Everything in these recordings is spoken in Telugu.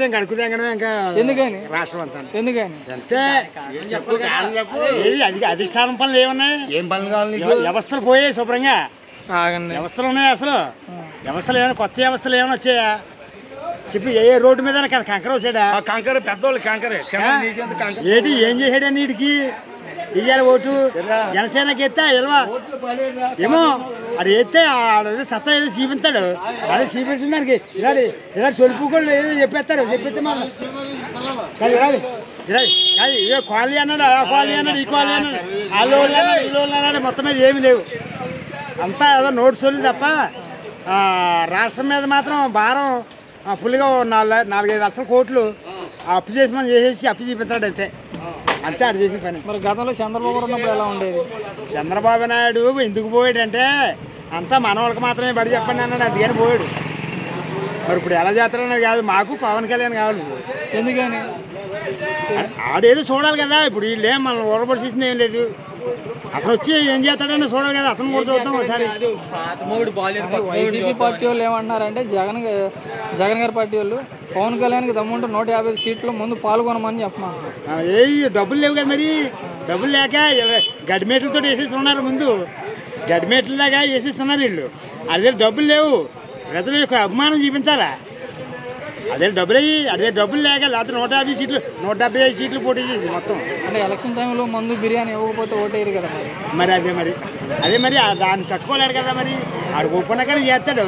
ఇంకా అడుగుతాం ఇంకా ఎందుకని రాష్ట్రం అంతా ఎందుకని అంతే ఏది అది అధిష్టానం పనులు ఏమున్నాయి ఏం పనులు కావాలి నీకు వ్యవ- వ్యవస్థలు పోయాయి శుభ్రంగా ఆగండి వ్యవస్థలు ఉన్నాయి అసలు వ్యవస్థలు ఏమైనా కొత్త వ్యవస్థలు ఏమైనా వచ్చాయా చెప్పి ఏ ఏ రోడ్డు మీద కంకర వచ్చాడా ఆ కంకర పెద్దోళ్ళు కంకరే చిన్న నీకెంత కంకర ఏంటి ఏం చేసాడు నీటికి ఇయ్యాలి ఓటు జనసేనకి ఎత్తే ఎల్వా ఏమో అది ఎత్తే ఆడది సత్తా ఏదో చూపిస్తాడు అదే చూపించిన దానికి ఇలాంటి ఇలా సొలుపుకోళ్ళు ఏదో చెప్పేస్తారు చెప్పేస్తే మన కాదు ఇలాంటి ఇలాంటి కాదు ఏ క్వాలిటీ అన్నాడు ఆ క్వాలిటీ అన్నాడు ఈ క్వాలిటీ అన్నాడు వాళ్ళు వాళ్ళు అన్నాడు వీళ్ళు వాళ్ళు అన్నాడు మొత్తం మీద ఏమి లేవు అంతా ఏదో నోటు సొల్లి తప్ప ఆ, రాష్ట్రం మీద మాత్రం భారం ఆ, ఫుల్గా ఓ నాలుగు నాలుగైదు లక్షల కోట్లు ఆ అప్పు చేసి మనం చేసేసి అప్పు చూపిస్తాడు అంతే అంతే ఆడు చేసిన పని మరి గతంలో చంద్రబాబు గారు ఉన్నప్పుడు ఎలా ఉండేది చంద్రబాబు నాయుడు ఎందుకు పోయాడంటే అంతా మన వాళ్ళకి మాత్రమే బడి చెప్పండి అన్నాడు అందుకని పోయాడు మరి ఇప్పుడు ఎలా చేస్తాడన్నది కాదు మాకు పవన్ కళ్యాణ్ కావాలి ఎందుకని ఆ- ఆడేదో చూడాలి కదా ఇప్పుడు వీళ్ళు ఏం మనం ఓడబడి చేసింది ఏం లేదు అతను వచ్చి ఏం చేస్తాడని చూడాలి కదా అతను కూడా చూద్దాం ఒకసారి వైసీపీ పార్టీ వాళ్ళు ఏమంటున్నారంటే జగన్ గా- జగన్ గారి పార్టీ వాళ్ళు పవన్ కళ్యాణ్కి దమ్ముంటే నూట యాభై సీట్లు ముందు పాల్గొనమని చెప్పమంటారు ఆ, ఏ డబ్బులు లేవు కదా మరి డబ్బులు లేక ఎవ- గడిమేట్లతో వేసేసి ఉన్నారు ముందు గడిమేట్లలాగా వేసేసి ఉన్నారు వీళ్ళు అదే డబ్బులు లేవు ప్రజల యొక్క అభిమానం చూపించాలా అదే డబ్బులు అయ్యి అదే డబ్బులు లేక లేకపోతే నూట యాభై సీట్లు నూట డెబ్బై ఐదు సీట్లు పోటీ చేసి మొత్తం అంటే ఎలక్షన్ టైంలో మందు బిర్యానీ ఇవ్వకపోతే ఓటేయరు కదా మరి మరి అదే మరి అదే మరి ఆ దాన్ని తట్టుకోలేడు కదా మరి ఆడు ఒప్పునక్కడ చేస్తాడు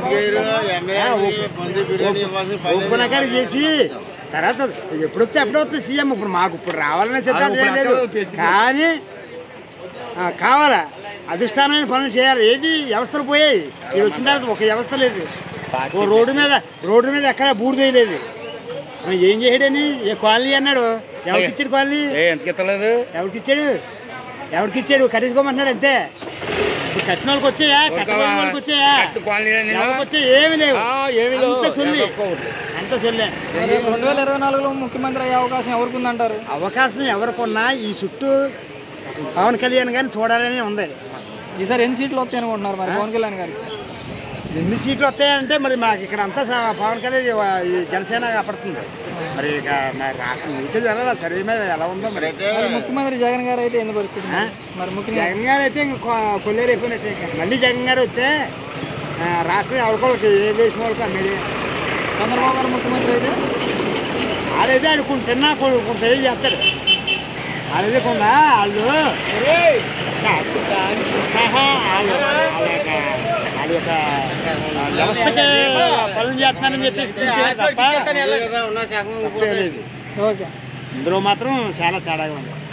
ఒప్పునక్కడ చేసి తర్వాత ఎప్పుడు వస్తే ఎప్పుడు వస్తుంది సీఎం ఇప్పుడు మాకు ఇప్పుడు రావాలనే చెప్పాలి ఇప్పుడు ఏం లేదు అక్కడ తెచ్చింది. కానీ ఆ, కావాలా అధిష్టానమైన పనులు చేయాలి ఏది వ్యవస్థలు పోయాయి ఇది వచ్చిన తర్వాత ఒక వ్యవస్థ లేదు ఓ రోడ్డు మీద రోడ్డు మీద ఎక్కడ బూడిద వేయలేదు ఆ, ఏం చేయడని ఏ కాలనీ అన్నాడు ఎవరికి ఇచ్చాడు కాలనీ ఏ ఎంత కిత్తలేదు ఎవరికి ఇచ్చాడు ఎవరికి ఇచ్చాడు కట్టించుకోమంటున్నాడు అంతే ఇప్పుడు కట్టిన వాళ్ళకి వచ్చాయా కట్టిన వాళ్ళకి వచ్చాయా ఎవరికి వచ్చాయి ఏమి లేవు ఏమి అంత సొల్లి అంత సొల్లే మరి రెండు వేల ఇరవై నాలుగులో ముఖ్యమంత్రి అయ్యే అవకాశం ఎవరికి ఉందంటారు అవకాశం ఎవరికొన్నా ఈ చుట్టూ పవన్ కళ్యాణ్ గారిని చూడాలని ఉంది ఈసారి ఎన్ని సీట్లు వస్తాయి అనుకుంటున్నారు మరి పవన్ కళ్యాణ్ గారికి ఎన్ని సీట్లు వస్తాయంటే మరి మాకు ఇక్కడ అంతా స- పవన్ కళ్యాణ్ ఈ జనసేన పడుతుంది మరి ఇక మరి రాష్ట్రం నీకే జరగాల సర్వే మీద ఎలా ఉందో మరి మరి ముఖ్యమంత్రి జగన్ గారు అయితే ఎన్ని పరిస్థితి ఆ? మరి ముఖ్యంగా జగన్ గారు అయితే ఇంక కొ- కొల్లేరు అయిపోయినట్టే ఇక. మళ్ళీ జగన్ గారు వస్తే ఆ, రాష్ట్రం ఎవరికోళ్ళకి ఏ దేశం వాళ్ళకి అమ్మేది చంద్రబాబు గారు ముఖ్యమంత్రి అయితే ఆడైతే ఆడు కొంత తిన్నా కొంత కొంత ఏం చేస్తాడు ఆడైతే కొంత వాళ్ళు ఆహా, వాళ్ళు వాళ్ళ యొక్క వాళ్ళ యొక్క వ్యవస్థకి పనులు చేస్తున్నానని చెప్పేసి తింటారు తప్ప తప్పేం లేదు. ఓకే ఇందులో మాత్రం చాలా తేడాగా ఉంది